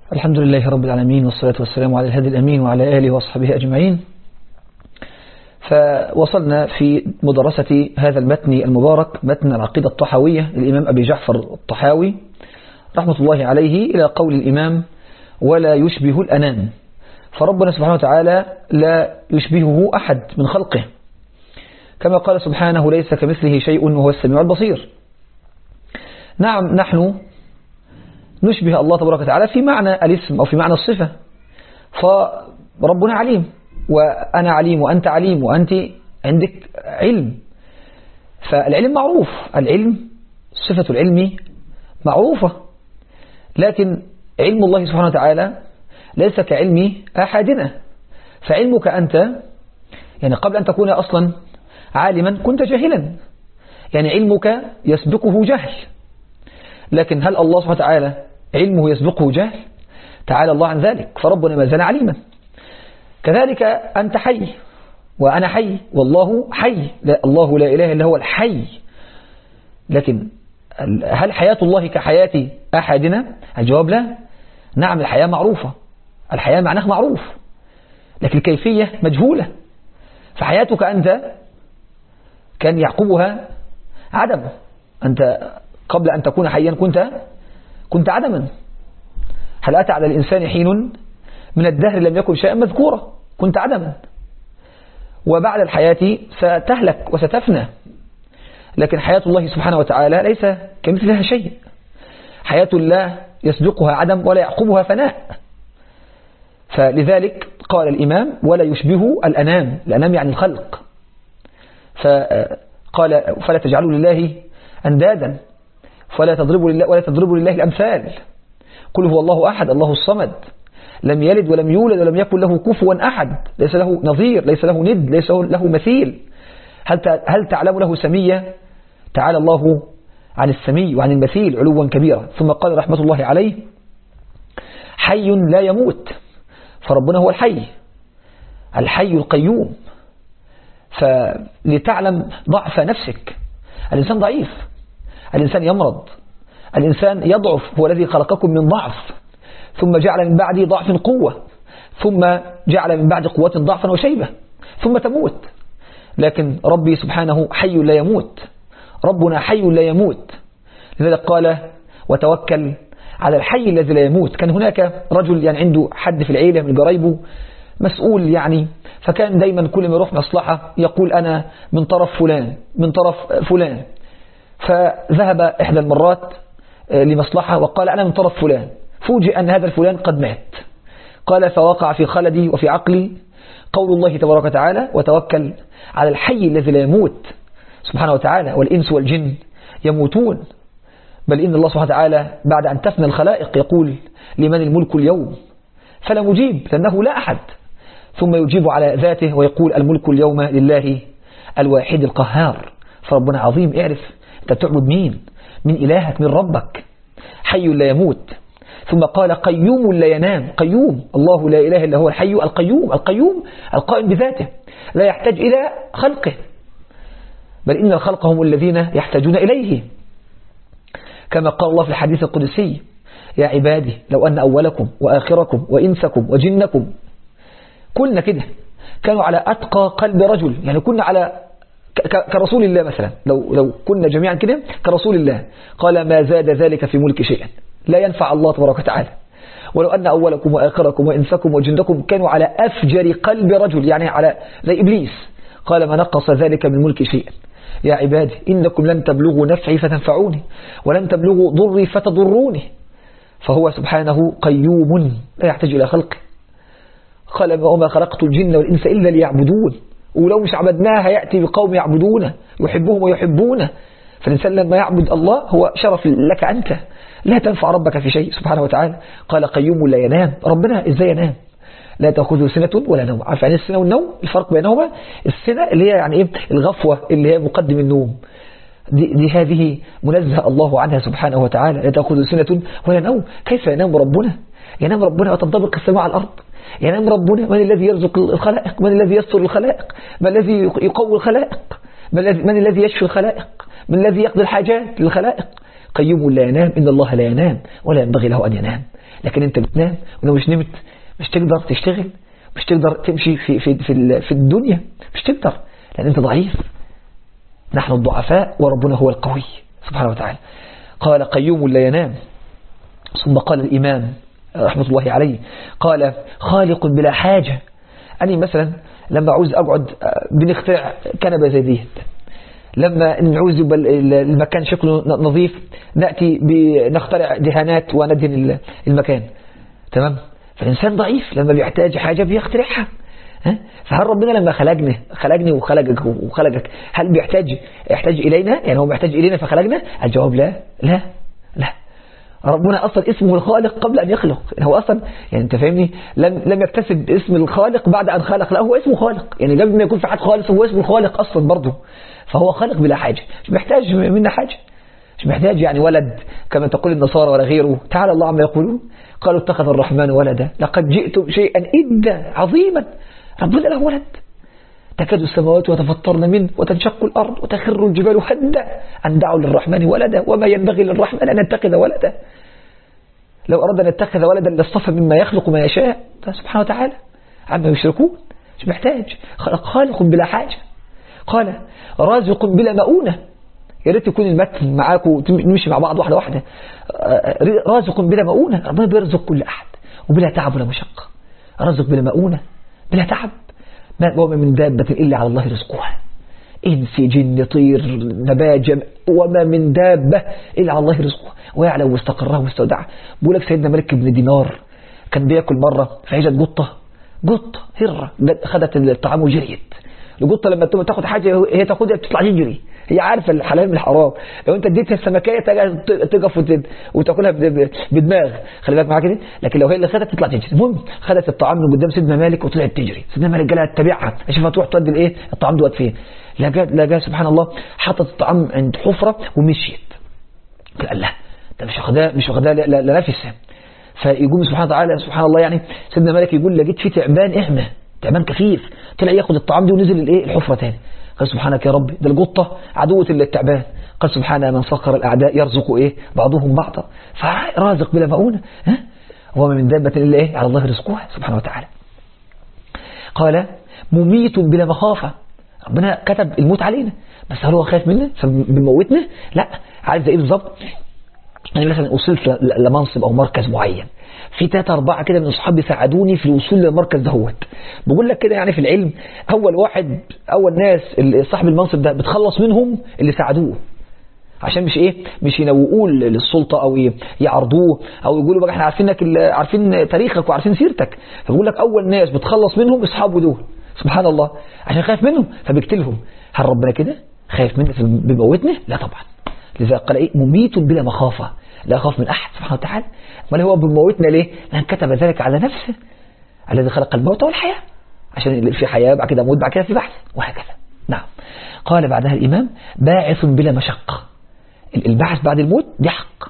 الحمد لله رب العالمين والصلاة والسلام على الهدي الأمين وعلى آله وصحبه أجمعين فوصلنا في مدرسة هذا المتن المبارك متن العقيدة الطحاوية للإمام أبي جعفر الطحاوي رحمة الله عليه إلى قول الإمام ولا يشبه الأنام فربنا سبحانه وتعالى لا يشبهه أحد من خلقه كما قال سبحانه ليس كمثله شيء وهو السميع البصير نعم نحن نشبه الله تبارك وتعالى في معنى الاسم أو في معنى الصفة فربنا عليم وأنا عليم وأنت عليم وأنت عندك علم فالعلم معروف العلم صفة العلم معروفة لكن علم الله سبحانه وتعالى ليس كعلم أحدنا فعلمك أنت يعني قبل أن تكون أصلا عالما كنت جاهلا يعني علمك يسبقه جهل لكن هل الله سبحانه وتعالى علمه يسبقه جهل تعالى الله عن ذلك فربنا ما زال عليما كذلك أنت حي وأنا حي والله حي لا الله لا إله إلا هو الحي لكن هل حياة الله كحياة أحدنا الجواب لا نعم الحياة معروفة الحياة معناها معروف لكن الكيفية مجهولة فحياتك أنت كان يعقبها عدم أنت قبل أن تكون حيا كنت كنت عدما هل أتى على الإنسان حين من الدهر لم يكن شيئا مذكورا كنت عدما وبعد الحياة ستهلك وستفنى لكن حياة الله سبحانه وتعالى ليس كمثلها شيء حياة الله يسبقها عدم ولا يعقبها فناء فلذلك قال الإمام ولا يشبه الأنام الأنام يعني الخلق فقال فلا تجعلوا لله أندادا فلا تضربوا لله ولا تضربوا لله الأمثال قل هو الله أحد الله الصمد لم يلد ولم يولد ولم يكن له كفوا أحد ليس له نظير ليس له ند ليس له مثيل هل هل تعلم له سمية تعالى الله عن السمي وعن المثيل علوا كبيرا ثم قال رحمة الله عليه حي لا يموت فربنا هو الحي الحي القيوم فلتعلم ضعف نفسك الإنسان ضعيف الإنسان يمرض الإنسان يضعف هو الذي خلقكم من ضعف ثم جعل من بعد ضعف قوة ثم جعل من بعد قوة ضعفا وشيبة ثم تموت لكن ربي سبحانه حي لا يموت ربنا حي لا يموت لذلك قال وتوكل على الحي الذي لا يموت كان هناك رجل يعني عنده حد في العيلة من قرايبه مسؤول يعني فكان دايما كل ما يروح مصلحة يقول أنا من طرف فلان من طرف فلان فذهب إحدى المرات لمصلحة وقال أنا من طرف فلان فوجئ أن هذا الفلان قد مات قال فوقع في خلدي وفي عقلي قول الله تبارك وتعالى وتوكل على الحي الذي لا يموت سبحانه وتعالى والإنس والجن يموتون بل إن الله سبحانه وتعالى بعد أن تفنى الخلائق يقول لمن الملك اليوم فلا مجيب لأنه لا أحد ثم يجيب على ذاته ويقول الملك اليوم لله الواحد القهار فربنا عظيم اعرف أنت بتعبد مين من إلهك من ربك حي لا يموت ثم قال قيوم لا ينام قيوم الله لا إله إلا هو الحي القيوم القيوم القائم بذاته لا يحتاج إلى خلقه بل إن الخلق هم الذين يحتاجون إليه كما قال الله في الحديث القدسي يا عبادي لو أن أولكم وآخركم وإنسكم وجنكم كلنا كده كانوا على أتقى قلب رجل يعني كنا على كرسول الله مثلا لو لو كنا جميعا كده كرسول الله قال ما زاد ذلك في ملك شيئا لا ينفع الله تبارك وتعالى ولو أن أولكم وآخركم وإنسكم وجندكم كانوا على أفجر قلب رجل يعني على زي إبليس قال ما نقص ذلك من ملك شيئا يا عبادي إنكم لن تبلغوا نفعي فتنفعوني ولن تبلغوا ضري فتضروني فهو سبحانه قيوم لا يحتاج إلى خلقه قال وما خلقت الجن والإنس إلا ليعبدون ولو مش عبدناها يأتي بقوم يعبدونه يحبهم ويحبونه فالإنسان لما يعبد الله هو شرف لك أنت لا تنفع ربك في شيء سبحانه وتعالى قال قيوم لا ينام ربنا إزاي ينام لا تأخذه سنة ولا نوم عارف يعني السنة والنوم الفرق بينهما السنة اللي هي يعني إيه الغفوة اللي هي مقدم النوم دي, دي هذه منزه الله عنها سبحانه وتعالى لا تأخذه سنة ولا نوم كيف ينام ربنا ينام ربنا وتنطبق السماء على الأرض ينام ربنا من الذي يرزق الخلائق من الذي يستر الخلائق من الذي يقوي الخلائق من الذي, من الذي يشفي الخلائق من الذي يقضي الحاجات للخلائق قيوم لا ينام إن الله لا ينام ولا ينبغي له أن ينام لكن أنت بتنام ولو مش نمت مش تقدر تشتغل مش تقدر تمشي في, في, في, في الدنيا مش تقدر لأن أنت ضعيف نحن الضعفاء وربنا هو القوي سبحانه وتعالى قال قيوم لا ينام ثم قال الإمام رحمة الله عليه قال خالق بلا حاجة أنا مثلا لما عاوز أقعد بنخترع كنبة زي دي لما نعوز يبقى المكان شكله نظيف نأتي بنخترع دهانات وندهن المكان تمام فالإنسان ضعيف لما بيحتاج حاجة بيخترعها فهل ربنا لما خلقنا خلقني وخلقك وخلقك هل بيحتاج يحتاج إلينا يعني هو محتاج إلينا فخلقنا الجواب لا لا لا ربنا أصلا اسمه الخالق قبل أن يخلق يعني هو أصلا يعني أنت فاهمني لم لم يكتسب اسم الخالق بعد أن خلق لا هو اسمه خالق يعني قبل ما يكون في حد خالص هو اسمه الخالق أصلا برضه فهو خالق بلا حاجة مش محتاج منا حاجة مش محتاج يعني ولد كما تقول النصارى ولا غيره تعالى الله عما يقولون قالوا اتخذ الرحمن ولدا لقد جئتم شيئا إدا عظيما ربنا له ولد تكاد السماوات وتفطرن منه وتنشق الأرض وتخر الجبال هدا أن دعوا للرحمن ولدا وما ينبغي للرحمن أن يتخذ ولدا لو أراد أن يتخذ ولدا لاصطفى مما يخلق ما يشاء سبحانه وتعالى عما يشركون مش محتاج خلق خالق بلا حاجة قال رازق بلا مؤونة يا ريت يكون المتن معاكم نمشي مع بعض واحدة واحدة رازق بلا مؤونة ربنا بيرزق كل أحد وبلا تعب ولا مشقة رازق بلا مؤونة بلا تعب ما وما من دابة إلا على الله رزقها إنس جن طير نبات وما من دابة إلا على الله رزقها ويعلم مستقرها ومستودعها بيقول لك سيدنا ملك بن دينار كان بياكل مرة فعجت قطة قطة هرة خدت الطعام وجريت القطة لما تاخد حاجة هي تاخدها بتطلع تجري هي عارفة الحلال من الحرام لو انت اديتها السمكية تقف وتاكلها بدماغ خلي بالك معاك كده لكن لو هي اللي خدت تطلع تجري المهم خدت الطعام من قدام سيدنا مالك وطلعت تجري سيدنا مالك قالها تتابعها اشوفها تروح تودي الايه الطعام دوت فين لقى لقى سبحان الله حطت الطعام عند حفرة ومشيت قال لا ده مش واخداه مش واخداه لا نفس فيقوم سبحانه وتعالى سبحان الله يعني سيدنا مالك يقول لقيت في تعبان اعمى تعبان كثيف طلع ياخد الطعام دي ونزل الايه الحفرة تاني قال سبحانك يا رب ده القطة عدوة التعبان قال سبحان من سخر الأعداء يرزق إيه بعضهم بعضا فرازق بلا مؤونة ها وما من دابة إلا إيه على الله رزقها سبحانه وتعالى قال مميت بلا مخافة ربنا كتب الموت علينا بس هل هو خايف منا فبيموتنا لا عارف زي ايه بالظبط انا مثلا وصلت لمنصب او مركز معين في ثلاثة أربعة كده من أصحابي ساعدوني في الوصول للمركز دهوت بقول لك كده يعني في العلم أول واحد أول ناس اللي صاحب المنصب ده بتخلص منهم اللي ساعدوه عشان مش ايه مش ينوقوه للسلطة او يعرضوه او يقولوا بقى احنا عارفينك عارفين تاريخك وعارفين سيرتك فبقول لك اول ناس بتخلص منهم اصحابه دول سبحان الله عشان خايف منهم فبيقتلهم هل ربنا كده خايف منا بيموتنا لا طبعا لذا قال ايه مميت بلا مخافة لا أخاف من أحد سبحانه وتعالى ما هو بموتنا ليه لأن كتب ذلك على نفسه الذي خلق الموت والحياة عشان في حياة بعد كده موت بعد كده في بحث وهكذا نعم قال بعدها الإمام باعث بلا مشقة البعث بعد الموت دي حق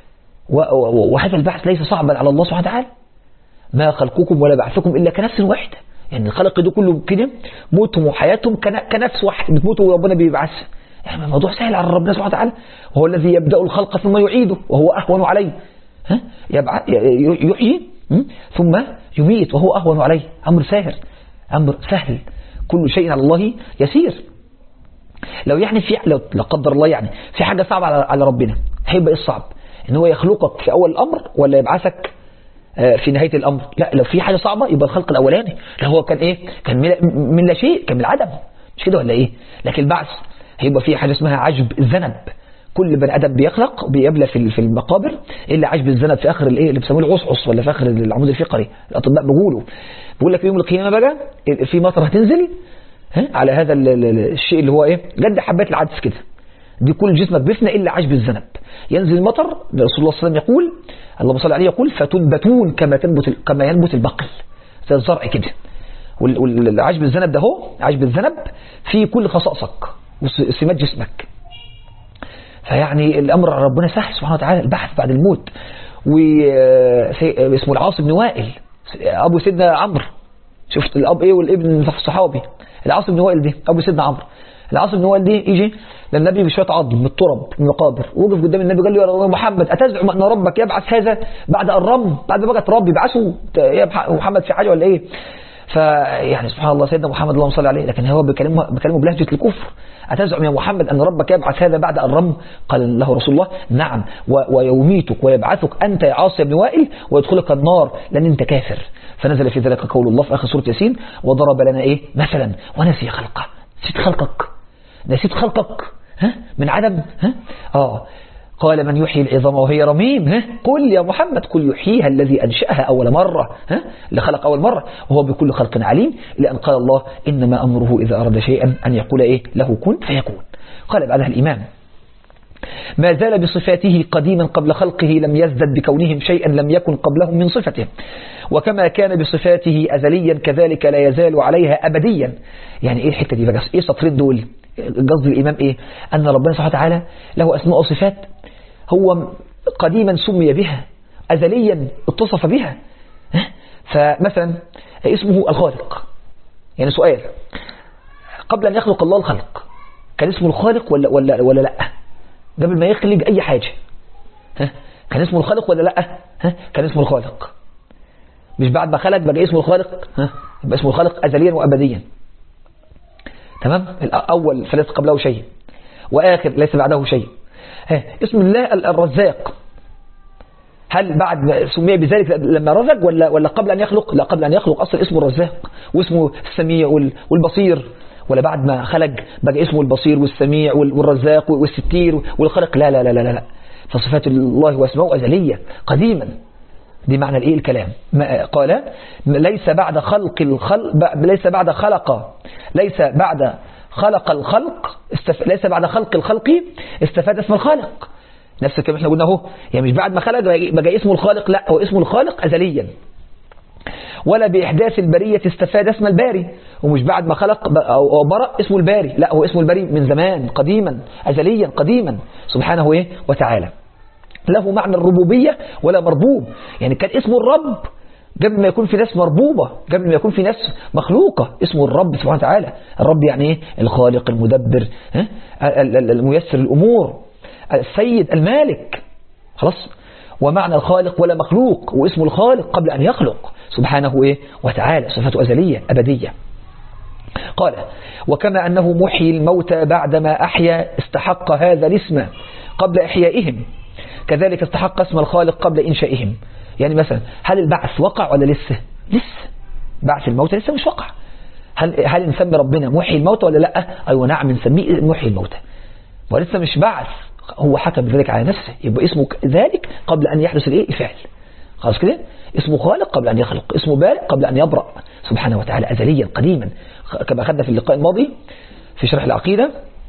وهذا البعث ليس صعبا على الله سبحانه وتعالى ما خلقكم ولا بعثكم إلا كنفس واحدة يعني الخلق ده كله كده موتهم وحياتهم كنفس واحد بتموتوا وربنا بيبعث يعني الموضوع سهل على ربنا سبحانه وتعالى وهو الذي يبدأ الخلق ثم يعيده وهو أهون عليه ها يحيي ثم يميت وهو أهون عليه أمر ساهر أمر سهل كل شيء على الله يسير لو يعني في لو لا قدر الله يعني في حاجة صعبة على على ربنا هيبقى ايه الصعب ان هو يخلقك في اول الامر ولا يبعثك في نهاية الامر لا لو في حاجة صعبة يبقى الخلق الاولاني لو هو كان ايه كان من لا شيء كان من العدم مش كده ولا ايه لكن البعث هيبقى في حاجة اسمها عجب الذنب كل بني ادم بيخلق بيبلى في في المقابر الا عجب الذنب في اخر الايه اللي بيسموه العصعص ولا في اخر العمود الفقري الاطباء بيقولوا بيقول لك يوم القيامه بقى في مطر هتنزل ها على هذا الشيء اللي هو ايه جد حبات العدس كده دي كل جسمك بيفنى الا عجب الذنب ينزل المطر رسول الله صلى الله عليه وسلم يقول اللهم صل عليه يقول فتنبتون كما تنبت كما ينبت البقل زي الزرع كده والعجب الذنب ده هو عجب الذنب في كل خصائصك وسمات جسمك فيعني الأمر على ربنا سهل سبحانه وتعالى البحث بعد الموت واسمه العاص بن وائل أبو سيدنا عمرو شفت الأب إيه والابن الصحابي العاص بن وائل ده أبو سيدنا عمرو العاص بن وائل دي يجي للنبي بشويه عظم من التراب من المقابر وقف قدام النبي قال له يا محمد اتزعم ان ربك يبعث هذا بعد الرم بعد ما بقى تراب يبعثه يا محمد في حاجه ولا ايه فيعني سبحان الله سيدنا محمد اللهم صل عليه لكن هو بكلمه بكلمه بلهجه الكفر أتزعم يا محمد أن ربك يبعث هذا بعد الرم قال له رسول الله نعم ويميتك ويبعثك أنت يا عاصي بن وائل ويدخلك النار لأن أنت كافر فنزل في ذلك قول الله في آخر سورة ياسين وضرب لنا إيه مثلا ونسي خلقه نسيت خلقك نسيت خلقك ها من عدم ها آه قال من يحيي العظام وهي رميم ها قل يا محمد قل يحييها الذي أنشأها أول مرة ها اللي خلق أول مرة وهو بكل خلق عليم لأن قال الله إنما أمره إذا أراد شيئا أن يقول إيه له كن فيكون قال بعدها الإمام ما زال بصفاته قديما قبل خلقه لم يزدد بكونهم شيئا لم يكن قبلهم من صفته وكما كان بصفاته أزليا كذلك لا يزال عليها أبديا يعني إيه الحتة دي بقى إيه سطرين دول قصد الإمام إيه أن ربنا سبحانه وتعالى له أسماء وصفات هو قديما سمي بها أزليا اتصف بها فمثلا اسمه الخالق يعني سؤال قبل أن يخلق الله الخلق كان اسمه الخالق ولا, ولا, ولا لا قبل ما يخلق أي حاجة كان اسمه الخالق ولا لا كان اسمه الخالق مش بعد ما خلق بقى اسمه الخالق يبقى اسمه الخالق أزليا وأبديا تمام الأول فليس قبله شيء وآخر ليس بعده شيء اسم الله الرزاق هل بعد سمي بذلك لما رزق ولا ولا قبل أن يخلق لا قبل أن يخلق أصلا اسمه الرزاق واسمه السميع والبصير ولا بعد ما خلق بقى اسمه البصير والسميع والرزاق والستير والخلق لا لا لا لا لا فصفات الله واسماءه أزلية قديما دي معنى الايه الكلام قال ليس بعد خلق الخلق ليس بعد خلق ليس بعد خلق الخلق استف... ليس بعد خلق الخلق استفاد اسم الخالق نفس الكلام احنا قلنا اهو يعني مش بعد ما خلق بقى اسمه الخالق لا هو اسمه الخالق أزليا ولا بإحداث البرية استفاد اسم الباري ومش بعد ما خلق أو برأ اسمه الباري لا هو اسمه الباري من زمان قديما أزليا قديما سبحانه إيه وتعالى له معنى الربوبية ولا مربوب يعني كان اسمه الرب قبل ما يكون في ناس مربوبة قبل ما يكون في ناس مخلوقة اسمه الرب سبحانه وتعالى الرب يعني ايه الخالق المدبر الميسر الأمور السيد المالك خلاص ومعنى الخالق ولا مخلوق واسمه الخالق قبل أن يخلق سبحانه إيه وتعالى صفته أزلية أبدية قال وكما أنه محيي الموتى بعدما أحيا استحق هذا الاسم قبل إحيائهم كذلك استحق اسم الخالق قبل إنشائهم يعني مثلا هل البعث وقع ولا لسه لسه بعث الموتى لسه مش وقع هل هل نسمي ربنا محيي الموتى ولا لا ايوه نعم نسميه محيي الموتى ولسه مش بعث هو حكم بذلك على نفسه يبقى اسمه ذلك قبل أن يحدث الايه الفعل خلاص كده اسمه خالق قبل أن يخلق اسمه بارئ قبل أن يبرأ سبحانه وتعالى أزليا قديما كما أخذنا في اللقاء الماضي في شرح العقيدة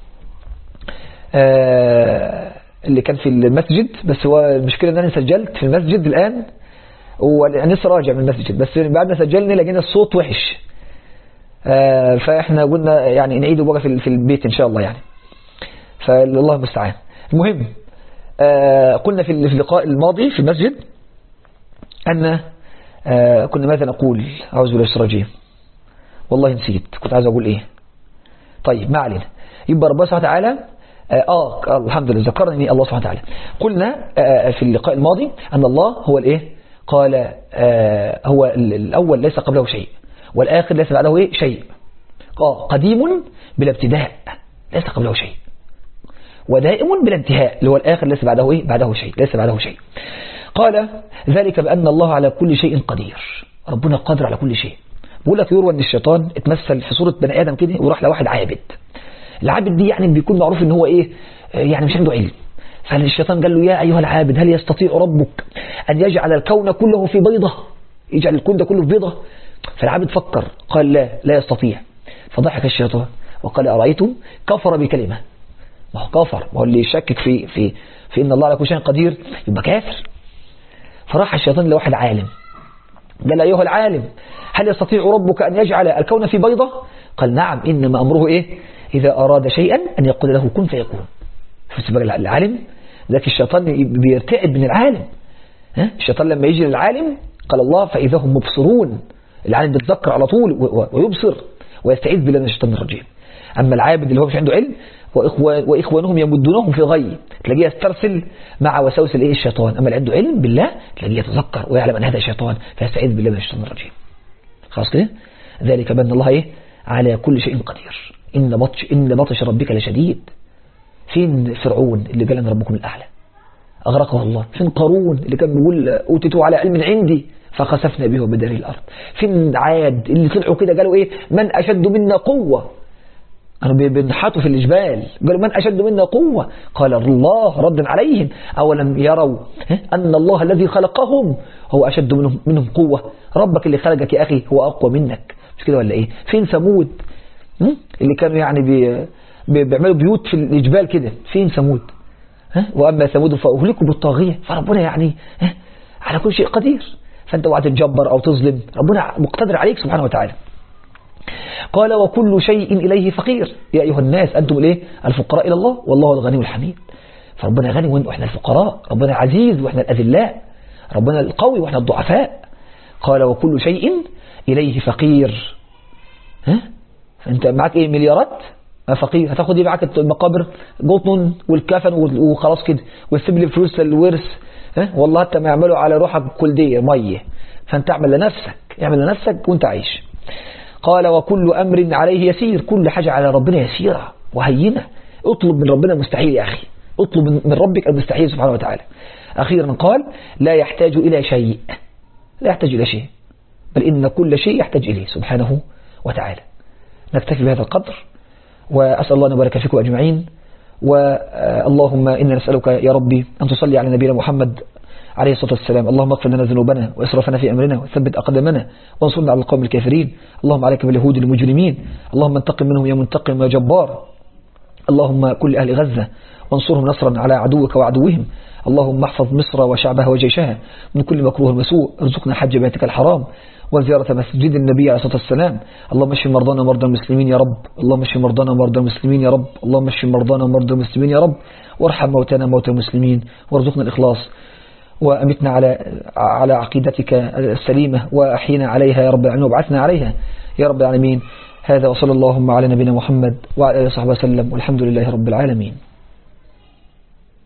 آه اللي كان في المسجد بس هو المشكلة ان انا سجلت في المسجد الآن وانا لسه راجع من المسجد بس بعد ما سجلنا لقينا الصوت وحش آه فاحنا قلنا يعني نعيده بقى في في البيت ان شاء الله يعني فالله المستعان المهم آه قلنا في اللقاء الماضي في المسجد أن آه كنا ماذا نقول أعوذ بالله الرجيم والله نسيت كنت عايز أقول إيه طيب ما علينا يبقى ربنا سبحانه وتعالى آه, آه الحمد لله ذكرني الله سبحانه وتعالى قلنا آه في اللقاء الماضي أن الله هو الإيه قال آه هو الأول ليس قبله شيء والآخر ليس بعده إيه شيء آه قديم بلا ابتداء ليس قبله شيء ودائم بلا انتهاء اللي هو الآخر ليس بعده إيه بعده شيء ليس بعده شيء قال ذلك بأن الله على كل شيء قدير ربنا قادر على كل شيء بقول لك يروى ان الشيطان اتمثل في صورة بني آدم كده وراح لواحد عابد العابد دي يعني بيكون معروف ان هو ايه يعني مش عنده علم فالشيطان قال له يا أيها العابد هل يستطيع ربك أن يجعل الكون كله في بيضة يجعل الكون ده كله في بيضة فالعابد فكر قال لا لا يستطيع فضحك الشيطان وقال أرأيتم كفر بكلمة ما هو كافر ما هو اللي يشكك في في في ان الله على كل شيء قدير يبقى كافر فراح الشيطان لواحد عالم قال أيها العالم هل يستطيع ربك أن يجعل الكون في بيضة قال نعم إنما أمره إيه إذا أراد شيئا أن يقول له كن فيكون فسبق العالم ذاك الشيطان بيرتعب من العالم ها؟ الشيطان لما يجي للعالم قال الله فإذا هم مبصرون العالم بيتذكر على طول ويبصر ويستعيذ بالله من الشيطان الرجيم أما العابد اللي هو مش عنده علم وإخوان وإخوانهم يمدونهم في غي تلاقيه يسترسل مع وسوس الايه الشيطان أما اللي عنده علم بالله تلاقيه يتذكر ويعلم أن هذا شيطان فيستعيذ بالله من الشيطان الرجيم خلاص كده ذلك بأن الله إيه على كل شيء قدير إن بطش إن بطش ربك لشديد فين فرعون اللي قال أن ربكم الأعلى أغرقه الله فين قارون اللي كان بيقول أوتيته على علم عندي فخسفنا به وبدار الأرض فين عاد اللي طلعوا كده قالوا إيه من أشد منا قوة كانوا بينحتوا في الجبال قالوا من أشد منا قوة قال الله ردا عليهم أولم يروا أن الله الذي خلقهم هو أشد منهم, منهم قوة ربك اللي خلقك يا أخي هو أقوى منك مش كده ولا إيه فين ثمود اللي كانوا يعني بي بيعملوا بيوت في الجبال كده فين ثمود وأما ثمود فأهلكوا بالطاغية فربنا يعني على كل شيء قدير فأنت اوعى تتجبر أو تظلم ربنا مقتدر عليك سبحانه وتعالى قال وكل شيء إليه فقير يا أيها الناس أنتم إليه الفقراء إلى الله والله الغني الحميد فربنا غني وإحنا الفقراء ربنا عزيز وإحنا الأذلاء ربنا القوي وإحنا الضعفاء قال وكل شيء إليه فقير ها فأنت معك إيه مليارات فقير هتاخد ايه معاك المقابر قطن والكفن وخلاص كده وتسيب لي فلوس للورث ها والله حتى ما يعملوا على روحك كلديه ميه فانت اعمل لنفسك اعمل لنفسك وانت عايش قال وكل أمر عليه يسير كل حاجة على ربنا يسيرة وهينة اطلب من ربنا مستحيل يا أخي اطلب من ربك المستحيل سبحانه وتعالى أخيرا قال لا يحتاج إلى شيء لا يحتاج إلى شيء بل إن كل شيء يحتاج إليه سبحانه وتعالى نكتفي بهذا القدر وأسأل الله أن يبارك فيكم أجمعين واللهم إنا نسألك يا ربي أن تصلي على نبينا محمد عليه الصلاة والسلام اللهم اغفر لنا ذنوبنا وإسرافنا في أمرنا وثبت أقدامنا وانصرنا على القوم الكافرين اللهم عليك باليهود المجرمين اللهم انتقم منهم يا منتقم يا جبار اللهم كل أهل غزة وانصرهم نصرا على عدوك وعدوهم اللهم احفظ مصر وشعبها وجيشها من كل مكروه وسوء ارزقنا حج بيتك الحرام وزيارة مسجد النبي عليه الصلاة والسلام اللهم اشف مرضانا ومرضى المسلمين يا رب اللهم اشف مرضانا ومرضى المسلمين يا رب اللهم اشف مرضانا ومرضى المسلمين يا رب وارحم موتانا موتى المسلمين وارزقنا الإخلاص وأمتنا على على عقيدتك السليمة وأحينا عليها يا رب العالمين وابعثنا عليها يا رب العالمين هذا وصلى اللهم على نبينا محمد وعلى آله وصحبه وسلم والحمد لله رب العالمين